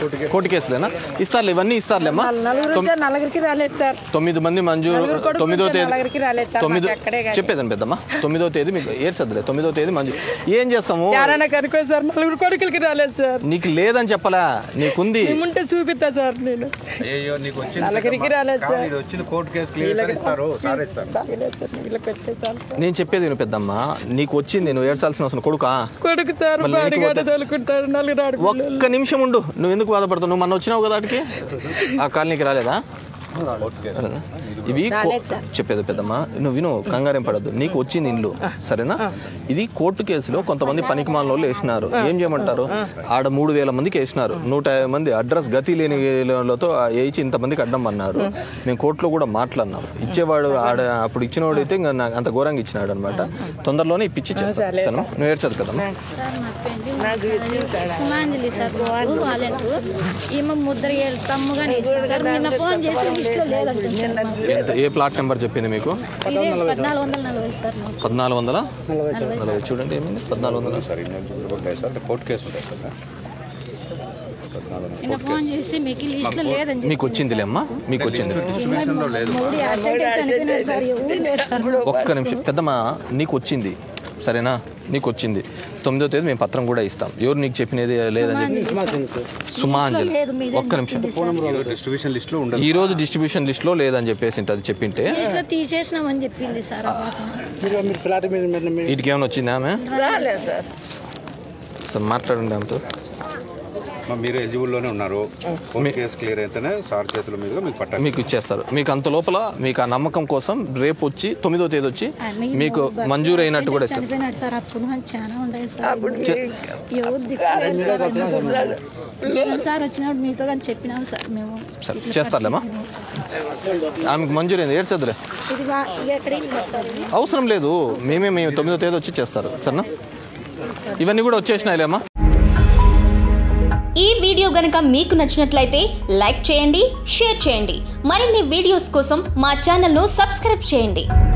Court కేసులేనా ఇస్తారులే ఇవన్నీ ఇస్తారులేమ్మా నలుగురు ఉంటే నలుగురికి రాలేదు సార్ తొమ్మిది మంది మంజూరు నలుగురు కొడుకులు తొమ్మిదో ఉంటే తేదీ నలుగురికి రాలేదు సార్ తొమ్మిదో మాకు ఎక్కడే కాదు. చెప్పేదండి పెద్దమ్మా తొమ్మిదో తేదీ మీకు ఏడ్చదులే తొమ్మిదో తేదీ మంజూరు ఏం చేస్తాము ఎవరైనా కనుక్కో సార్ నలుగురు కొడుకులకి రాలేదు సార్ నీకు లేదని చెప్పలా నీకుంది ఉంటే చూపిస్తా సార్ నేను అయ్యో నీకు వచ్చింది నలుగురికి రాలేదు కాదు, సార్ ఇది వచ్చింది కోర్టు కేసు క్లియర్ ఇస్తారు సార్ ఇస్తారు తాగలేదు సార్ వీళ్ళకి వచ్చే చాలు సార్. నేను చెప్పేది విను పెద్దమ్మా నీకు వచ్చింది నువ్వు ఏడ్చాల్సిన అవసరం కొడుకా కొడుకు సార్ మళ్ళీ బాడిగాట ఇంటికి తోలుకుంటాడు నలుగురు ఆడుకుంటారు ఒక్క నిమిషం ఉండు నువ్వు ఎందుకు బాధపడతావు నువ్వు మొన్న వచ్చినావు కదా అక్కడికి ఆ కాలనీకి రాలేదా రాలేదా? ఇవి కో- చెప్పేది పెద్దమ్మా నువ్వు విను కంగారేం పడద్దు నీకు వచ్చింది ఇల్లు సరేనా ఇది కోర్టు కేసులో కొంతమంది పనికి వాళ్ళు వేసినారు ఏం చేయమంటారు ఆడ మూడు వేల మందికి వేసినారు నూట యాభై మంది అడ్రస్ గతి లేని వాళ్ళతో వేయించి ఇంతమందికి అడ్డం అన్నారు మేము కోర్టులో కూడా మాట్లాడినాం ఇచ్చేవాడు ఆడ అప్పుడు ఇచ్చినవాడు అయితే ఇంకా నాకు అంత ఘోరంగా ఇచ్చినాడు అనమాట తొందరలోనే ఇప్పించి చేస్తాను సరేనా? నువ్వు ఏడ్చదు కదమ్మా సార్ మాకు పెళ్లి సార్ సుమాంజలి సార్ వాళ్ళు వాలంటీర్ ఈమె ముద్ర ఏళ్ళు తమ్ముగా వేసారు సార్ నిన్న ఫోన్ చేసి లిస్టులో లేదంటున్నారు ఎంత ఏ ప్లాట్ నెంబర్ చెప్పింది మీకు ఇదే పద్నాలుగు వందల నలభై సార్ మాకు పద్నాలుగు వందల నలభై చూడండి ఏమైంది పద్నాలుగు వందల సార్ ఇన్ని కూడా ఉంటాయి సార్ కోర్టు కేసు ఉంటాయి సార్ నిన్న ఫోన్ చేసి మీకు లిస్టులో లేదని చెప్పి మీకు వచ్చిందిలేమ్మా మీకు వచ్చింది మూడు యాక్సిడెంట్ అయి చనిపోయినారు సార్ ఎవరు లేరు సార్ ఒక్క నిమిషం పెద్దమ్మా నీకు వచ్చింది సరేనా నీకు వచ్చింది తొమ్మిదో తేదీ మేము పత్రం కూడా ఇస్తాం ఎవరు నీకు చెప్పినది లేదని చెప్పి సుమాంజలి లేదు మీదే ఒక్క నిమిషం డిస్ట్రిబ్యూషన్ లిస్ట్ లో ఉండదు ఈ రోజు డిస్ట్రిబ్యూషన్ లిస్ట్ లో లేదని చెప్పేసి అది చెప్పింటే లిస్టులో తీసేసినామని చెప్పింది సార్ ఆ పాప. వీటికి ఏమైనా వచ్చిందా ఆమె రాలేదు సార్ సార్ మాట్లాడండి ఆమెతో మా మీరు ఎలిజిబుల్ లోనే ఉన్నారు కోర్టు కేసు క్లియర్ అయితేనే సార్ చేతుల మీదుగా మీకు పట్టాలి మీకు ఇచ్చేస్తారు మీకు అంత లోపల మీకు ఆ నమ్మకం కోసం రేపు వచ్చి తొమ్మిదో తేదీ వచ్చి అన్నీ మీకు భర్త మంజూరు అయినట్టు కూడా ఇస్తారు చనిపోయినాడు సార్ అప్పుడు మనకి చాలా ఉండేది సార్ ఎవరు దిక్కులేదు సార్ జగన్ సార్ వచ్చినప్పుడు మీతో కానీ చెప్పినాం సార్ మేము సరే చేస్తారులేమ్మా ఆమెకు మంజూరు అయింది ఏడ్చదులే ఇది బా- ఇది ఎక్కడికి సార్ అవసరం లేదు మేమే మేము తొమ్మిదో తేదీ వచ్చి చేస్తారు సరేనా ఇవన్నీ కూడా వచ్చేసినాయిలేమ్మా ఈ వీడియో గనక మీకు నచ్చినట్లయితే లైక్ చేయండి షేర్ చేయండి మరిన్ని వీడియోస్ కోసం మా ఛానల్ను సబ్స్క్రైబ్ చేయండి